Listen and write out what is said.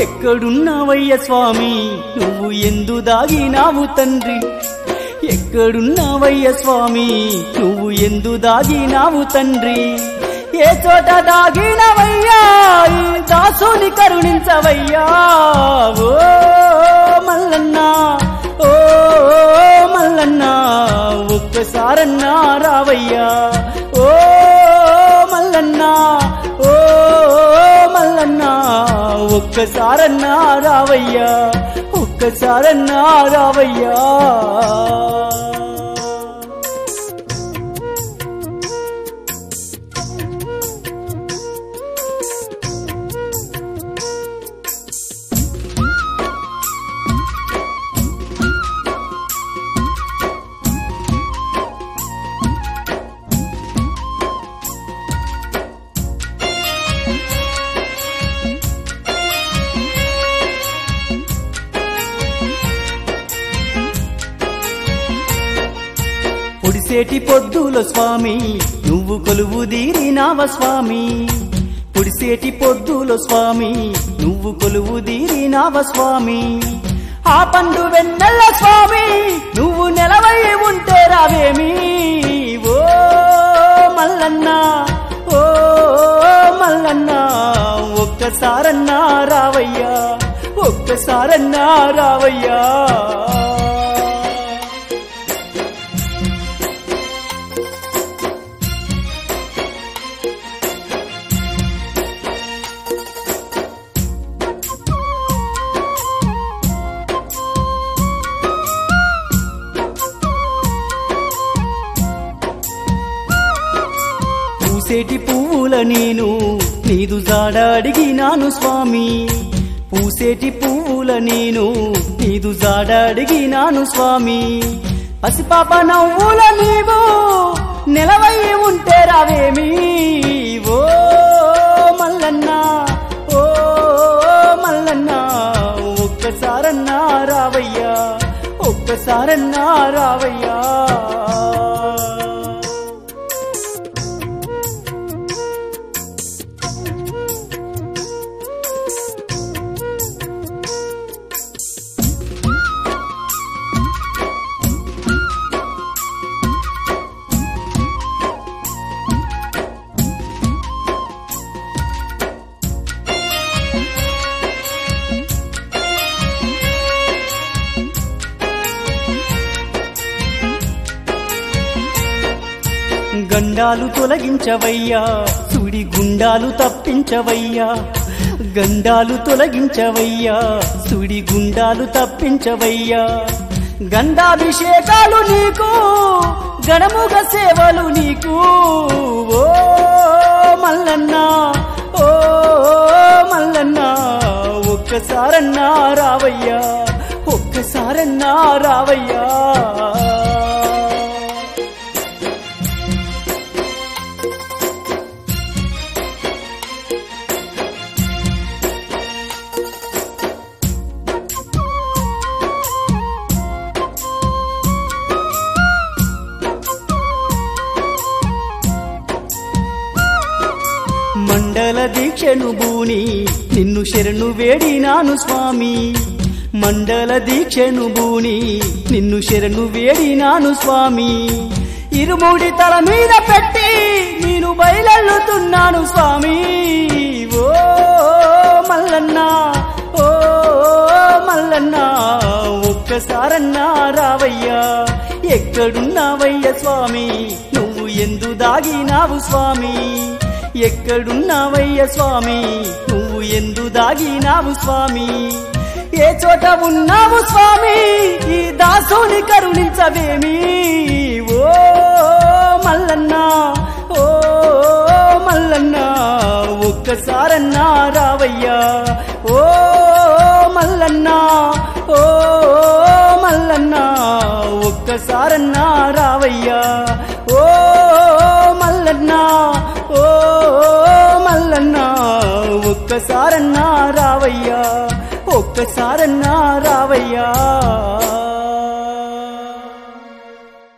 ఎక్కడున్నావయ్య స్వామి నువ్వు ఎందు దాగినావు తండ్రి ఎక్కడున్నావయ్య స్వామి నువ్వు ఎందు దాగినావు తండ్రి ఏ చోట దాగినవయ్యా ఈ దాసుని కరుణించవయ్యా ఓ మల్లన్న ఓ మల్లన్న ఒక్కసారన్నా రావయ్యా ఓ మల్లన్న ఓ మల్లన్న ఒక్కసారన్నా రావయ్యా ఒక్కసారన్నా రావయ్యా పొడిసేటి పొద్దుల స్వామి నువ్వు కొలువు దీరినావ స్వామి పొడిసేటి పొద్దుల స్వామి నువ్వు కొలువు దీరినావ స్వామి ఆ పండు వెన్నెల స్వామి నువ్వు నెలవై ఉంటే రావేమి ఓ మల్లన్న ఓ మల్లన్న ఒక్కసారన్నా రావయ్యా ఒక్కసారన్నా రావయ్యా పూసేటి పువ్వుల నేను నీదు జాడ అడిగినాను స్వామి పూసేటి పువ్వుల నేను నీదు జాడ అడిగినాను స్వామి పసిపాప నవ్వుల నీవు నిలవై ఉంటే రావేమి ఓ మల్లన్న ఓ మల్లన్న ఒక్కసారన్నా రావయ్యా ఒక్కసారన్నా రావయ్యా గండాలు తొలగించవయ్యా సుడి గుండాలు తప్పించవయ్యా గండాలు తొలగించవయ్యా సుడి గుండాలు తప్పించవయ్యా గండాభిషేకాలు నీకు గణముగ సేవలు నీకు ఓ మల్లన్న ఓ మల్లన్న ఒక్కసారన్నా రావయ్యా ఒక్కసారన్నా రావయ్యా మండల దీక్షను బూని నిన్ను శరణు వేడినాను స్వామి మండల దీక్షను బూని నిన్ను శరణు వేడినాను స్వామి ఇరుముడి తల మీద పెట్టి నేను బయలెల్లుతున్నాను స్వామి ఓ మల్లన్న ఓ మల్లన్న ఒక్కసారన్నా రావయ్యా ఎక్కడున్నావయ్య స్వామి నువ్వు ఎందు దాగినావు స్వామి ఎక్కడున్నావయ్య స్వామి నువ్వు ఎందు దాగినావు స్వామి ఏ చోట ఉన్నావు స్వామి ఈ దాసుని కరుణించవేమి ఓ మల్లన్న ఓ మల్లన్న ఒక్కసారన్నా రావయ్యా ఓ మల్లన్న ఓ మల్లన్న ఒక్కసారన్నా రావయ్యా ఓ మల్లన్న ఓ మల్లన్న ఒక్కసారన్నా రావయ్యా ఒక్కసారన్నా రావయ్యా